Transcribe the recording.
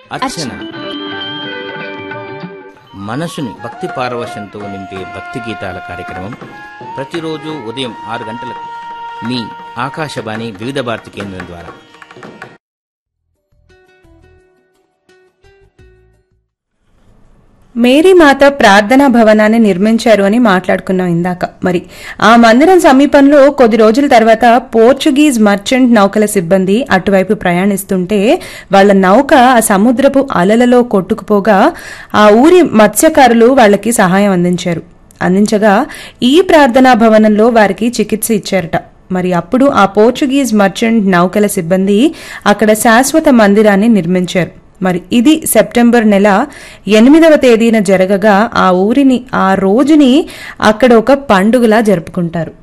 అర్చన మనసుని భక్తి పారవశంతో నింపే భక్తి గీతాల కార్యక్రమం ప్రతిరోజు ఉదయం ఆరు గంటలకు మీ ఆకాశవాణి వివిధ భారతి కేంద్రం ద్వారా మేరీమాత ప్రార్థనా భవనాన్ని నిర్మించారు అని మాట్లాడుకున్నాం ఇందాక మరి ఆ మందిరం సమీపంలో కొద్ది రోజుల తర్వాత పోర్చుగీస్ మర్చెంట్ నౌకల సిబ్బంది అటువైపు ప్రయాణిస్తుంటే వాళ్ళ నౌక ఆ సముద్రపు అలలలో కొట్టుకుపోగా ఆ ఊరి మత్స్యకారులు వాళ్ళకి సహాయం అందించారు అందించగా ఈ ప్రార్థనా భవనంలో వారికి చికిత్స ఇచ్చారట మరి అప్పుడు ఆ పోర్చుగీస్ మర్చెంట్ నౌకల సిబ్బంది అక్కడ శాశ్వత మందిరాన్ని నిర్మించారు మరి ఇది సెప్టెంబర్ నెల ఎనిమిదవ తేదీన జరగగా ఆ ఊరిని ఆ రోజుని అక్కడ ఒక పండుగలా జరుపుకుంటారు